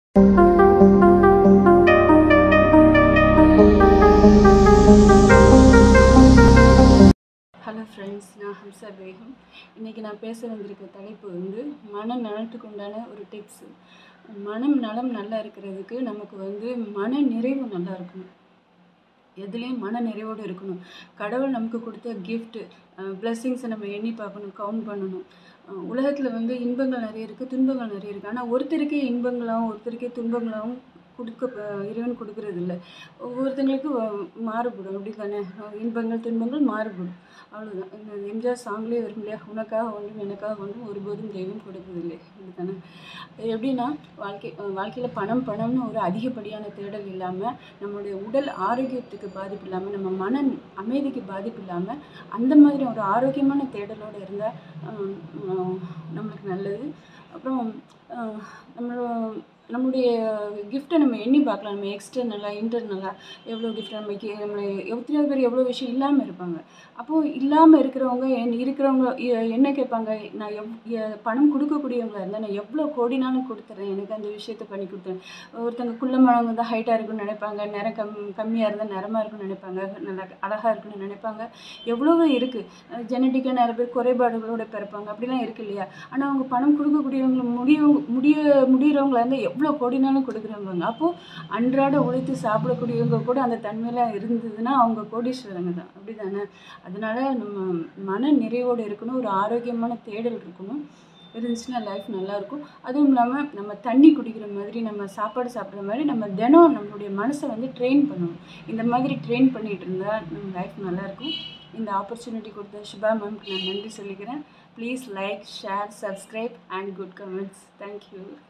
hello friends நான் ஹம்சா பேகம் இன்றைக்கி நான் பேச வந்திருக்க தலைப்பு வந்து மன நலத்துக்கு உண்டான ஒரு டிப்ஸு மனம் நலம் நல்லா இருக்கிறதுக்கு நமக்கு வந்து மன நிறைவு நல்லா இருக்கணும் எதுலேயும் மன நிறைவோடு இருக்கணும் கடவுள் நமக்கு கொடுத்த கிஃப்ட்டு பிளெஸ்ஸிங்ஸை நம்ம எண்ணி பார்க்கணும் கவுண்ட் பண்ணணும் உலகத்தில் வந்து இன்பங்கள் நிறைய இருக்குது துன்பங்கள் நிறைய இருக்குது ஆனால் ஒருத்தருக்கே இன்பங்களாகவும் ஒருத்தருக்கே துன்பங்களாகவும் கொடுக்க இறைவன் கொடுக்கறது இல்லை ஒவ்வொருத்தங்களுக்கு வ- மாறுபடும் அப்படி தானே இன்பங்கள் துன்பங்கள் மாறுபடும் அவ்வளோதான் இந்த எம்ஜிஆர் சாங்லேயே வரும் இல்லையா உனக்காக ஒன்றும் எனக்காக ஒன்றும் ஒருபோதும் தெய்வம் கொடுப்பதில்லை அப்படி தானே எப்படின்னா வாழ்க்கை வாழ்க்கையில் பணம் பணம்னு ஒரு அதிகப்படியான தேடல் இல்லாமல் நம்மளுடைய உடல் ஆரோக்கியத்துக்கு பாதிப்பு இல்லாமல் நம்ம மன அமைதிக்கு பாதிப்பு இல்லாமல் அந்த மாதிரி ஒரு ஆரோக்கியமான தேடலோடு இருந்தால் நம்மளுக்கு நல்லது அப்புறம் ஆஹ் நம்மளோட நம்மளுடைய கிஃப்ட்டை நம்ம எண்ணி பார்க்கலாம் நம்ம எக்ஸ்டர்னலாக இன்டர்னலாக எவ்வளோ கிஃப்ட் நமக்கு நம்மளை எத்தனையோ பேர் எவ்வளோ விஷயம் இல்லாமல் இருப்பாங்க அப்போது இல்லாமல் இருக்கிறவங்க என் இருக்கிறவங்க எ- என்ன கேட்பாங்க நான் எவ் எ- பணம் கொடுக்கக்கூடியவங்களா இருந்தால் நான் எவ்வளோ கோடினாலும் கொடுத்துட்றேன் எனக்கு அந்த விஷயத்தை பண்ணி கொடுத்துறேன் ஒருத்தங்க குள்ளமானவங்க தான் ஹைட்டாக இருக்குன்னு நினைப்பாங்க நிறம் கம் கம்மியாக இருந்தால் நிறமாக இருக்குன்னு நினைப்பாங்க நல்லா அழகாக இருக்குன்னு நினைப்பாங்க எவ்வளவோ இருக்குது ஜெனட்டிக்காக நிறைய பேர் குறைபாடுகளோட பிறப்பாங்க அப்படிலாம் இருக்கு இல்லையா ஆனால் அவங்க பணம் கொடுக்கக்கூடியவங்க முடிய முடிய முடிகிறவங்களா இருந்தால் எவ்வளோ கோடினாலும் கொடுக்குறவங்க அப்போது அன்றாட உழைத்து சாப்பிடக்கூடியவங்க கூட அந்த தன்மையெல்லாம் இருந்ததுன்னா அவங்க கோடீஸ்வரங்க தான் அப்படி தானே அதனால நம்ம மன நிறைவோடு இருக்கணும் ஒரு ஆரோக்கியமான தேடல் இருக்கணும் இருந்துச்சுன்னா லைஃப் நல்லாயிருக்கும் அதுவும் இல்லாமல் நம்ம தண்ணி குடிக்கிற மாதிரி நம்ம சாப்பாடு சாப்பிட்ற மாதிரி நம்ம தினம் நம்மளுடைய மனசை வந்து ட்ரெயின் பண்ணணும் இந்த மாதிரி ட்ரெயின் பண்ணிகிட்டு இருந்தால் நம்ம லைஃப் நல்லாயிருக்கும் இந்த ஆப்பர்ச்சுனிட்டி கொடுத்த சுபா மேம்க்கு நான் நன்றி சொல்லிக்கிறேன் please like share subscribe and good comments thank you